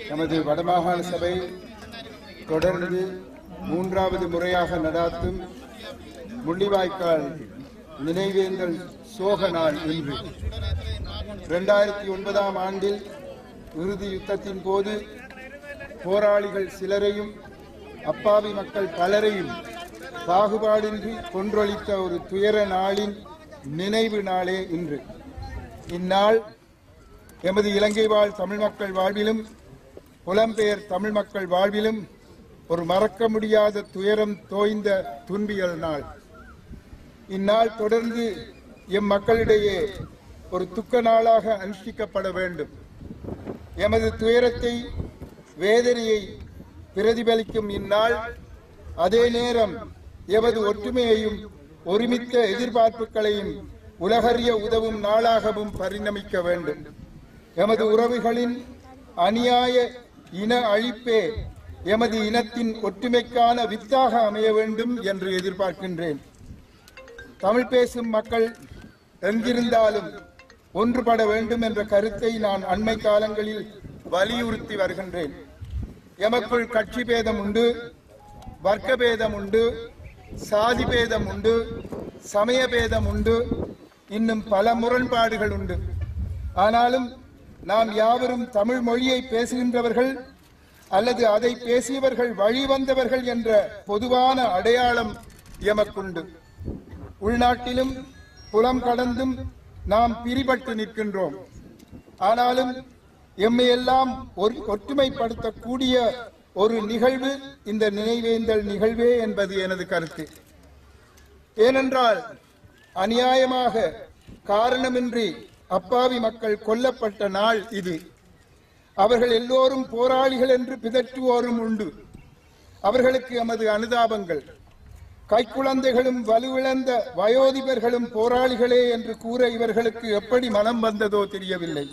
நமது வடமாகாண சபை தொடர்ந்து மூன்றாவது முறையாக நடாத்தும் முள்ளிவாய்க்கால் நினைவேந்தல் சோக நாள் இன்று இரண்டாயிரத்தி ஒன்பதாம் ஆண்டில் இறுதி யுத்தத்தின் போது போராளிகள் சிலரையும் அப்பாவி மக்கள் பலரையும் பாகுபாடின்றி கொன்றொழித்த ஒரு துயர நாளின் நினைவு நாளே இன்று இந்நாள் எமது இலங்கை வாழ் தமிழ் மக்கள் வாழ்விலும் புலம்பெயர் தமிழ் மக்கள் வாழ்விலும் ஒரு மறக்க முடியாத துயரம் தோய்ந்த துன்பியல் நாள் இந்நாள் தொடர்ந்து எம் மக்களிடையே ஒரு துக்க நாளாக அனுஷ்டிக்கப்பட வேண்டும் எமது துயரத்தை வேதனையை பிரதிபலிக்கும் இந்நாள் அதே நேரம் எமது ஒற்றுமையையும் ஒருமித்த எதிர்பார்ப்புகளையும் உலகறிய உதவும் நாளாகவும் பரிணமிக்க வேண்டும் எமது உறவுகளின் அநியாய இன அழிப்பே எமது இனத்தின் ஒற்றுமைக்கான வித்தாக அமைய வேண்டும் என்று எதிர்பார்க்கின்றேன் தமிழ் பேசும் மக்கள் எங்கிருந்தாலும் ஒன்றுபட வேண்டும் என்ற கருத்தை நான் அண்மை காலங்களில் வலியுறுத்தி வருகின்றேன் எமக்குள் கட்சி பேதம் உண்டு வர்க்க பேதம் உண்டு சாதி பேதம் உண்டு சமய பேதம் உண்டு இன்னும் பல முரண்பாடுகள் உண்டு ஆனாலும் நாம் யாவரும் தமிழ் மொழியை பேசுகின்றவர்கள் அல்லது அதை பேசியவர்கள் வழிவந்தவர்கள் என்ற பொதுவான அடையாளம் எமக்குண்டு உள்நாட்டிலும் புலம் கடந்தும் நாம் பிரிபட்டு நிற்கின்றோம் ஆனாலும் எம்மையெல்லாம் ஒரு ஒற்றுமைப்படுத்தக்கூடிய ஒரு நிகழ்வு இந்த நினைவேந்தல் நிகழ்வே என்பது எனது கருத்து ஏனென்றால் அநியாயமாக காரணமின்றி அப்பாவி மக்கள் கொல்லப்பட்ட நாள் இது அவர்கள் எல்லோரும் போராளிகள் என்று பிதற்றுவோரும் உண்டு அவர்களுக்கு எமது அனுதாபங்கள் கைக்குழந்தைகளும் வலுவிழந்த வயோதிபர்களும் போராளிகளே என்று கூற இவர்களுக்கு எப்படி மனம் வந்ததோ தெரியவில்லை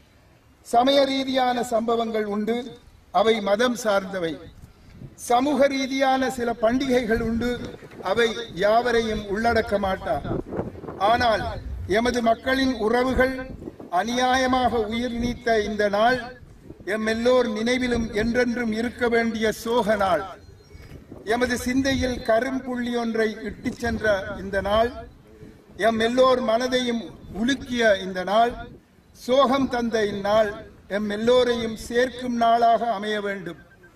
சமய ரீதியான சம்பவங்கள் உண்டு அவை மதம் சார்ந்தவை சமூக ரீதியான சில பண்டிகைகள் உண்டு அவை யாவரையும் உள்ளடக்க மாட்டா ஆனால் எமது மக்களின் உறவுகள் அநியாயமாக உயிர் நீத்த இந்த நாள் எம் எல்லோர் நினைவிலும் என்றென்றும் இருக்க வேண்டிய சோக நாள் எமது சிந்தையில் கரும்புள்ளி ஒன்றை இட்டுச் சென்ற இந்த நாள் எம் எல்லோர் மனதையும் உலுக்கிய இந்த நாள் சோகம் தந்த இந்நாள் எம் எல்லோரையும் சேர்க்கும் நாளாக அமைய வேண்டும்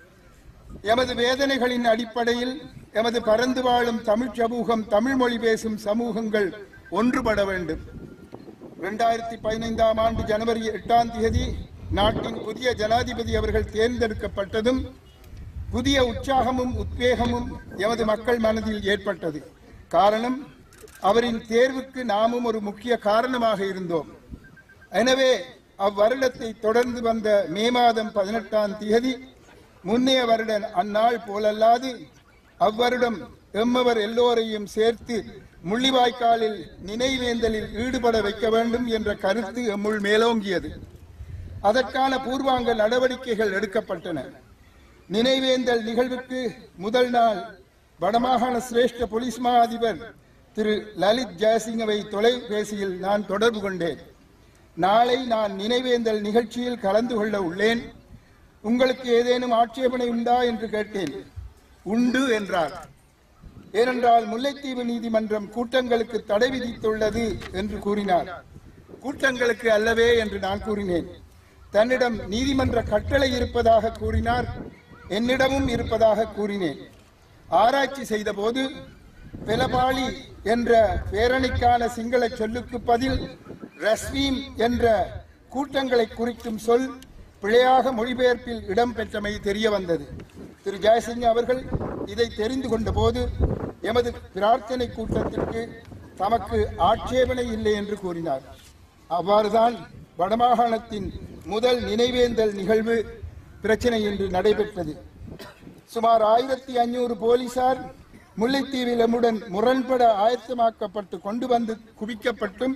எமது வேதனைகளின் அடிப்படையில் எமது பறந்து வாழும் தமிழ் சமூகம் தமிழ் மொழி பேசும் சமூகங்கள் ஒன்றுபட வேண்டும் இரண்டாயிரத்தி பதினைந்தாம் ஆண்டு ஜனவரி எட்டாம் தேதி நாட்டின் புதிய ஜனாதிபதி அவர்கள் தேர்ந்தெடுக்கப்பட்டதும் புதிய உற்சாகமும் உத்வேகமும் எமது மக்கள் மனதில் ஏற்பட்டது காரணம் அவரின் தேர்வுக்கு நாமும் ஒரு முக்கிய காரணமாக இருந்தோம் எனவே அவ்வருடத்தை தொடர்ந்து வந்த மே மாதம் பதினெட்டாம் தேதி முன்னைய வருட அந்நாள் போலல்லாது அவ்வருடம் எம்மவர் எல்லோரையும் சேர்த்து முள்ளிவாய்க்காலில் நினைவேந்தலில் ஈடுபட வைக்க வேண்டும் என்ற கருத்து எம்முள் மேலோங்கியது அதற்கான பூர்வாங்க நடவடிக்கைகள் எடுக்கப்பட்டன நினைவேந்தல் நிகழ்வுக்கு முதல் நாள் வடமாகாண சிரேஷ்ட போலீஸ் மா அதிபர் திரு லலித் ஜெயசிங்கவை தொலைபேசியில் நான் தொடர்பு கொண்டேன் நாளை நான் நினைவேந்தல் நிகழ்ச்சியில் கலந்து கொள்ள உள்ளேன் உங்களுக்கு ஏதேனும் ஆட்சேபனை உண்டா என்று கேட்டேன் உண்டு என்றார் ஏனென்றால் முல்லைத்தீவு நீதிமன்றம் கூட்டங்களுக்கு தடை விதித்துள்ளது என்று கூறினார் கூட்டங்களுக்கு அல்லவே என்று நான் கூறினேன் தன்னிடம் நீதிமன்ற கட்டளை இருப்பதாக கூறினார் என்னிடமும் இருப்பதாக கூறினேன் ஆராய்ச்சி செய்தபோது பெலபாளி என்ற பேரணிக்கான சிங்கள சொல்லுக்கு பதில் ரஸ்வீம் என்ற கூட்டங்களை குறிக்கும் சொல் பிழையாக மொழிபெயர்ப்பில் இடம்பெற்றமை தெரிய வந்தது திரு ஜெயசிங் அவர்கள் இதை தெரிந்து கொண்ட போது எமது பிரார்த்தனை கூட்டத்திற்கு தமக்கு ஆட்சேபனை இல்லை என்று கூறினார் அவ்வாறுதான் வடமாகாணத்தின் முதல் நினைவேந்தல் நிகழ்வு பிரச்சனை இன்று நடைபெற்றது சுமார் ஆயிரத்தி ஐநூறு போலீசார் முல்லைத்தீவில் எம்முடன் முரண்பட ஆயத்தமாக்கப்பட்டு கொண்டு வந்து குவிக்கப்பட்டும்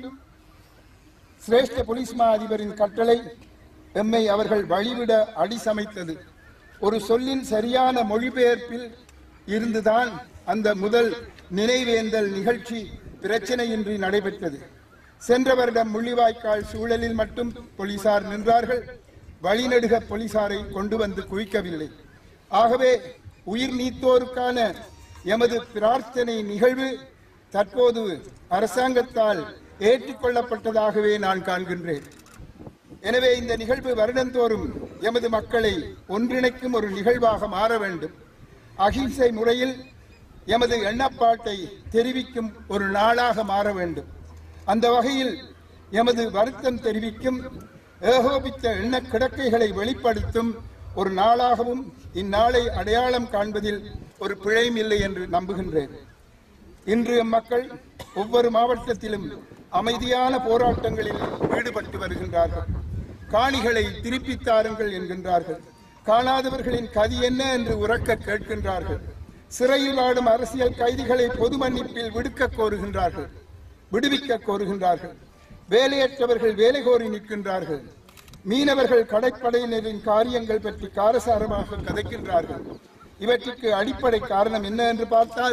சிரேஷ்ட போலீஸ் மா அதிபரின் கட்டளை எம்மை அவர்கள் வழிவிட அடி சமைத்தது ஒரு சொல்லின் சரியான மொழிபெயர்ப்பில் இருந்துதான் அந்த முதல் நினைவேந்தல் நிகழ்ச்சி பிரச்சனையின்றி நடைபெற்றது சென்ற வருடம் முள்ளிவாய்க்கால் சூழலில் மட்டும் போலீசார் நின்றார்கள் வழிநடுக போலீசாரை கொண்டு வந்து குவிக்கவில்லை ஆகவே உயிர் நீத்தோருக்கான எமது பிரார்த்தனை நிகழ்வு தற்போது அரசாங்கத்தால் ஏற்றுக்கொள்ளப்பட்டதாகவே நான் காண்கின்றேன் எனவே இந்த நிகழ்வு வருடந்தோறும் எமது மக்களை ஒன்றிணைக்கும் ஒரு நிகழ்வாக மாற வேண்டும் அகிம்சை முறையில் எமது எண்ணப்பாட்டை தெரிவிக்கும் ஒரு நாளாக மாற வேண்டும் அந்த வகையில் எமது வருத்தம் தெரிவிக்கும் ஏகோபித்த எண்ண கிடக்கைகளை வெளிப்படுத்தும் ஒரு நாளாகவும் இந்நாளை அடையாளம் காண்பதில் ஒரு பிழையும் இல்லை என்று நம்புகின்றேன் இன்று மக்கள் ஒவ்வொரு மாவட்டத்திலும் அமைதியான போராட்டங்களில் ஈடுபட்டு வருகின்றார்கள் காணிகளை திருப்பித் தாருங்கள் என்கின்றார்கள் காணாதவர்களின் கதி என்ன என்று உறக்க கேட்கின்றார்கள் சிறையில் வாடும் அரசியல் கைதிகளை பொது மன்னிப்பில் விடுக்க கோருகின்றார்கள் விடுவிக்க கோருகின்றார்கள் வேலையற்றவர்கள் வேலை கோரி நிற்கின்றார்கள் மீனவர்கள் கடற்படையினரின் காரியங்கள் பற்றி காரசாரமாக கதைக்கின்றார்கள் இவற்றுக்கு அடிப்படை காரணம் என்ன என்று பார்த்தால்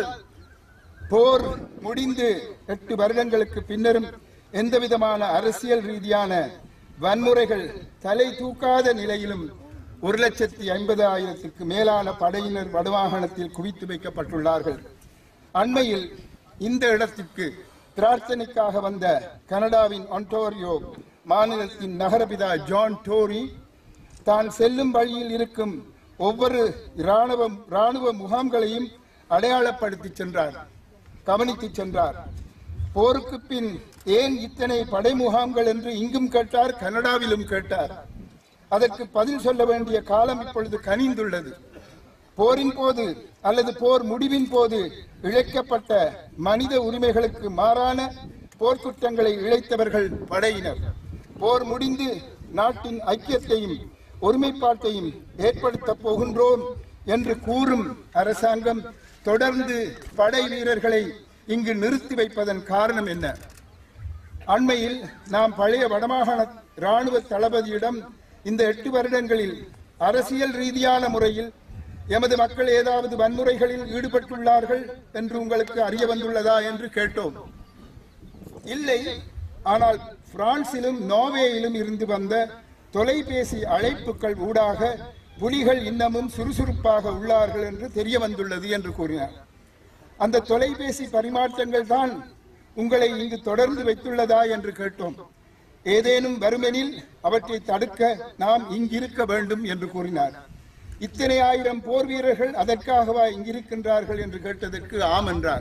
போர் முடிந்து எட்டு வருடங்களுக்கு பின்னரும் எந்தவிதமான அரசியல் ரீதியான வன்முறைகள் தலை தூக்காத நிலையிலும் ஒரு லட்சத்தி ஐம்பது ஆயிரத்துக்கு மேலான படையினர் வடமாகாணத்தில் குவித்து வைக்கப்பட்டுள்ளார்கள் அண்மையில் இந்த இடத்திற்கு பிரார்த்தனைக்காக வந்த கனடாவின் ஒன்டோரியோ மாநிலத்தின் நகரபிதா ஜான் டோரி தான் செல்லும் வழியில் இருக்கும் ஒவ்வொரு இராணுவ இராணுவ முகாம்களையும் அடையாளப்படுத்தி சென்றார் கவனித்து சென்றார் போருக்கு பின் ஏன் இத்தனை படை முகாம்கள் என்று இங்கும் கேட்டார் கனடாவிலும் கேட்டார் அதற்கு பதில் சொல்ல வேண்டிய காலம் இப்பொழுது கனிந்துள்ளது போரின் போது அல்லது போர் முடிவின் போது இழைக்கப்பட்ட மனித உரிமைகளுக்கு மாறான போர்க்குற்றங்களை இழைத்தவர்கள் படையினர் போர் முடிந்து நாட்டின் ஐக்கியத்தையும் ஒருமைப்பாட்டையும் ஏற்படுத்த போகின்றோம் என்று கூறும் அரசாங்கம் தொடர்ந்து படை வீரர்களை இங்கு நிறுத்தி வைப்பதன் காரணம் என்ன அண்மையில் நாம் பழைய வடமாகாண இராணுவ தளபதியிடம் இந்த எட்டு வருடங்களில் அரசியல் ரீதியான முறையில் எமது மக்கள் ஏதாவது வன்முறைகளில் ஈடுபட்டுள்ளார்கள் என்று உங்களுக்கு அறிய வந்துள்ளதா என்று கேட்டோம் இல்லை ஆனால் பிரான்சிலும் நோர்வேயிலும் இருந்து வந்த தொலைபேசி அழைப்புகள் ஊடாக புலிகள் இன்னமும் சுறுசுறுப்பாக உள்ளார்கள் என்று தெரிய வந்துள்ளது என்று கூறினார் அந்த தொலைபேசி பரிமாற்றங்கள் தான் உங்களை இங்கு தொடர்ந்து வைத்துள்ளதா என்று கேட்டோம் ஏதேனும் வருமெனில் அவற்றை தடுக்க நாம் இங்கிருக்க வேண்டும் என்று கூறினார் இத்தனை ஆயிரம் போர் வீரர்கள் அதற்காகவா இங்கிருக்கின்றார்கள் என்று கேட்டதற்கு ஆம் என்றார்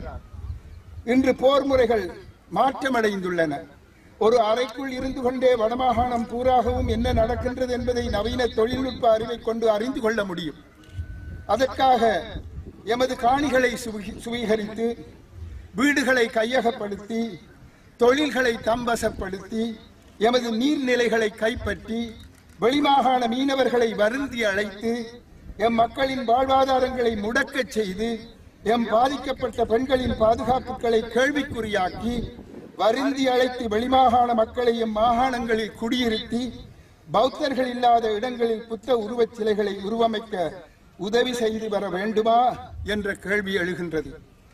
இன்று போர் முறைகள் மாற்றமடைந்துள்ளன ஒரு அறைக்குள் இருந்து கொண்டே வடமாகாணம் பூராகவும் என்ன நடக்கின்றது என்பதை நவீன தொழில்நுட்ப அறிவை கொண்டு அறிந்து கொள்ள முடியும் அதற்காக எமது காணிகளை சுவி- சுவீகரித்து வீடுகளை கையகப்படுத்தி தொழில்களை தம்பசப்படுத்தி எமது நீர்நிலைகளை கைப்பற்றி வெளிமாகாண மீனவர்களை வருந்தி அழைத்து எம் மக்களின் வாழ்வாதாரங்களை முடக்கச் செய்து எம் பாதிக்கப்பட்ட பெண்களின் பாதுகாப்புகளை கேள்விக்குறியாக்கி வருந்தி அழைத்து வெளிமாகாண மக்களை எம் மாகாணங்களில் குடியிருத்தி பௌத்தர்கள் இல்லாத இடங்களில் புத்த உருவச் சிலைகளை உருவமைக்க உதவி செய்து வர வேண்டுமா என்ற கேள்வி எழுகின்றது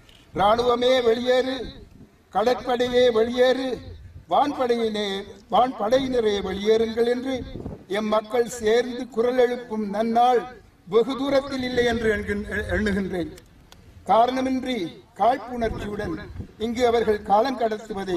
ராணுவமே வெளியேறு கடற்படையே வெளியேறு வான்படையினே வான்படையினரே வெளியேறுங்கள் என்று எம் மக்கள் சேர்ந்து குரல் எழுப்பும் நன்னாள் வெகு தூரத்தில் இல்லை என்று எண்கின்- எண்ணுகின்றேன் காரணமின்றி காழ்ப்புணர்ச்சியுடன் இங்கு அவர்கள் காலம் கடத்துவதை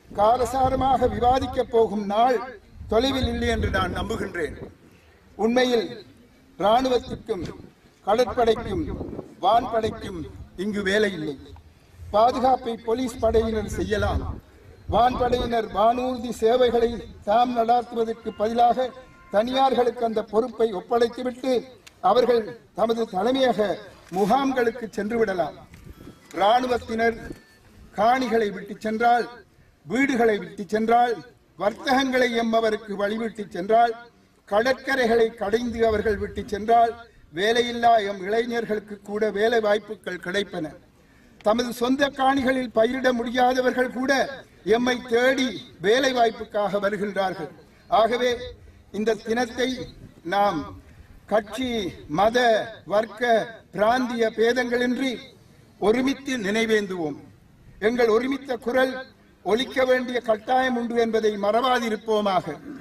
காரசாரமாக விவாதிக்கப் போகும் நாள் தொலைவில் இல்லை என்று நான் நம்புகின்றேன் உண்மையில் ராணுவத்திற்கும் கடற்படைக்கும் வான்படைக்கும் இங்கு வேலை இல்லை பாதுகாப்பை போலீஸ் படையினர் செய்யலாம் வான்படையினர் வானூர்தி சேவைகளை தாம் நடாத்துவதற்கு பதிலாக தனியார்களுக்கு அந்த பொறுப்பை ஒப்படைத்துவிட்டு அவர்கள் தமது தலைமையக முகாம்களுக்கு சென்று விடலாம் ராணுவத்தினர் காணிகளை விட்டு சென்றால் வீடுகளை விட்டு சென்றால் வர்த்தகங்களை எம்மவருக்கு வழிவிட்டு சென்றால் கடற்கரைகளை கடைந்து அவர்கள் விட்டு சென்றால் வேலையில்லா எம் இளைஞர்களுக்கு கூட வேலை வாய்ப்புகள் கிடைப்பன தமது சொந்த காணிகளில் பயிரிட முடியாதவர்கள் கூட எம்மை தேடி வேலை வாய்ப்புக்காக வருகின்றார்கள் ஆகவே இந்த தினத்தை நாம் கட்சி மத வர்க்க பிராந்திய பேதங்களின்றி ஒருமித்து நினைவேந்துவோம் எங்கள் ஒருமித்த குரல் ஒலிக்க வேண்டிய கட்டாயம் உண்டு என்பதை மறவாதிருப்போமாக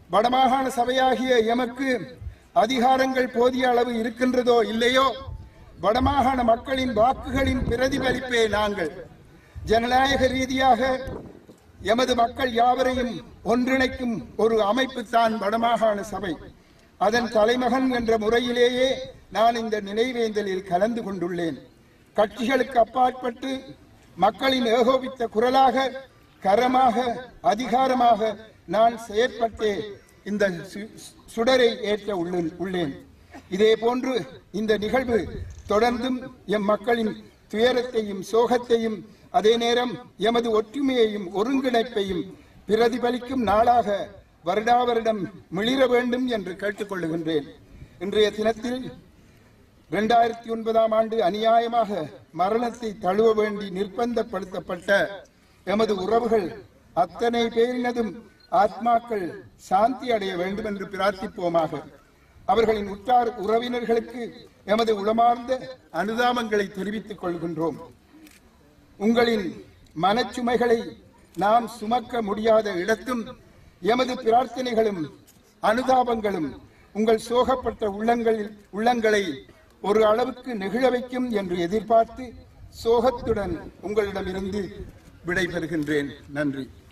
வடமாகாண சபையாகிய எமக்கு அதிகாரங்கள் போதிய அளவு இருக்கின்றதோ இல்லையோ வடமாகாண மக்களின் வாக்குகளின் பிரதிபலிப்பே நாங்கள் ஜனநாயக ரீதியாக எமது மக்கள் யாவரையும் ஒன்றிணைக்கும் ஒரு அமைப்பு தான் வடமாகாண சபை அதன் தலைமகன் என்ற முறையிலேயே நான் இந்த நினைவேந்தலில் கலந்து கொண்டுள்ளேன் கட்சிகளுக்கு அப்பாற்பட்டு மக்களின் ஏகோபித்த குரலாக கரமாக அதிகாரமாக நான் செயற்பட்டே இந்த சு- சுடரை ஏற்ற உள்ளேன் உள்ளேன் இதே போன்று இந்த நிகழ்வு தொடர்ந்தும் எம் மக்களின் துயரத்தையும் சோகத்தையும் அதே நேரம் எமது ஒற்றுமையையும் ஒருங்கிணைப்பையும் பிரதிபலிக்கும் நாளாக வருடா வருடம் மிளிர வேண்டும் என்று கேட்டுக்கொள்ளுகின்றேன் இன்றைய தினத்தில் இரண்டாயிரத்தி ஒன்பதாம் ஆண்டு அநியாயமாக மரணத்தை தழுவ வேண்டி நிர்பந்தப்படுத்தப்பட்ட எமது உறவுகள் அத்தனை பேரினதும் ஆத்மாக்கள் சாந்தி அடைய வேண்டும் என்று பிரார்த்திப்போமாக அவர்களின் உற்றார் உறவினர்களுக்கு எமது உளமார்ந்த அனுதாபங்களை தெரிவித்துக் கொள்கின்றோம் உங்களின் மனச்சுமைகளை நாம் சுமக்க முடியாத இடத்தும் எமது பிரார்த்தனைகளும் அனுதாபங்களும் உங்கள் சோகப்பட்ட உள்ளங்களில் உள்ளங்களை ஒரு அளவுக்கு நெகிழ வைக்கும் என்று எதிர்பார்த்து சோகத்துடன் உங்களிடமிருந்து விடைபெறுகின்றேன் நன்றி